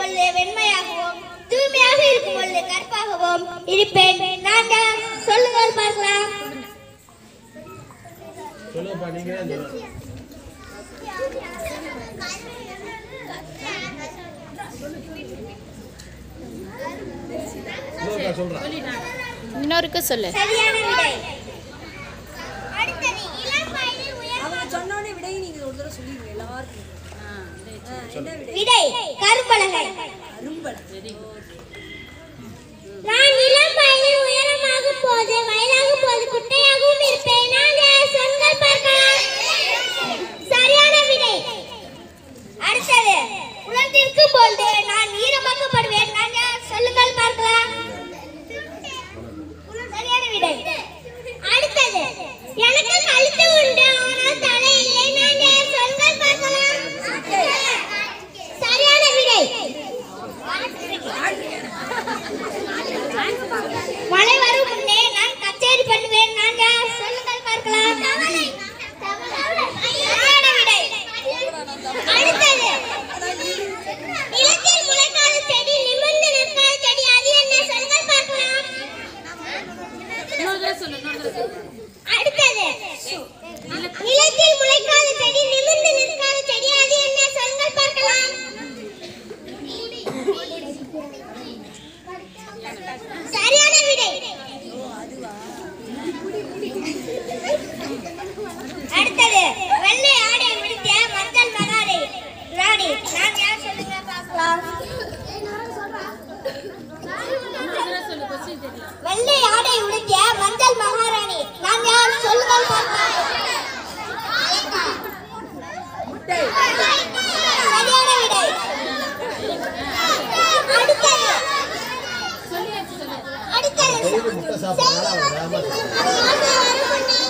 பொழுது வெண்மையாகவும் தூய்மையாக இருக்கும் பொழுது கற்பாகவும் இருப்பேன் நான் யார் சொல்லுங்கள் பார்க்கலாம் சொல்லுங்கப்பா நீங்க தான் சொல்லணும் இன்னொருக்கா சொல்றேன் இன்னொருக்கு சொல்லு சரியான விடை அடுத்தது இளம் வயதில் உயர் அவங்க சொன்னோடனே விடையை நீங்க ஒரு தடவை சொல்லிடுங்க எல்லாருக்கும் ஆ, என்ன விடை விடை கரும்பலகை அரும்பலம் நான் இளம் வயதில் உயரமாகும் போது வயதாகும் போது குட்டையாகவும் இருப்பேன் நான் யார்? சொல்லுங்கள் பார்க்கலாம் சரியான விடை அடுத்தது உலர்ந்திருக்கும் பொழுது நான் ஈரமாக்கப்படுவேன் நான் யார்? சொல்லுங்கள் பார்க்கலாம் சரியான விடை அடுத்தது எனக்கு கழுத்து உண்டு ஆனால் தலை இல்லை நான் யார்? சொல்லுங்கள் பார்க்கலாம் சரியான விடை மழை வரும் முன்னே நான் கச்சேரி பண்ணுவேன் நான் யார் சொல்லுங்கள் பார்க்கலாம் சரியான விடை அடுத்தது நிலத்தில் முளைக்காத செடி நிமிர்ந்து நிற்காத செடி அது என்ன சொல்லுங்கள் பார்க்கலாம் அடுத்தது நிலத்தில் முளைக்காத செடி நிமிர்ந்து நிற்காத செடி அது என்ன சொல்லுங்கள் பார்க்கலாம் சரியான விடை அடுத்தது வெள்ளை ஆடை முடித்த மஞ்சள் மகாரி ராணி நான் யார் சொல்லுங்க பார்க்கலாம் வெள்ளை ஆடை உடுத்திய மஞ்சள் மகாராணி நான் யார் சொல்லுங்கள் பார்க்கலாம் சரியான விடை அடுத்தது அடுத்தது டெய்லி முட்டை சாப்பிட்றதுனால அவங்க வேகமா சாப்பிடுறாங்க. மழை வரும் முன்னே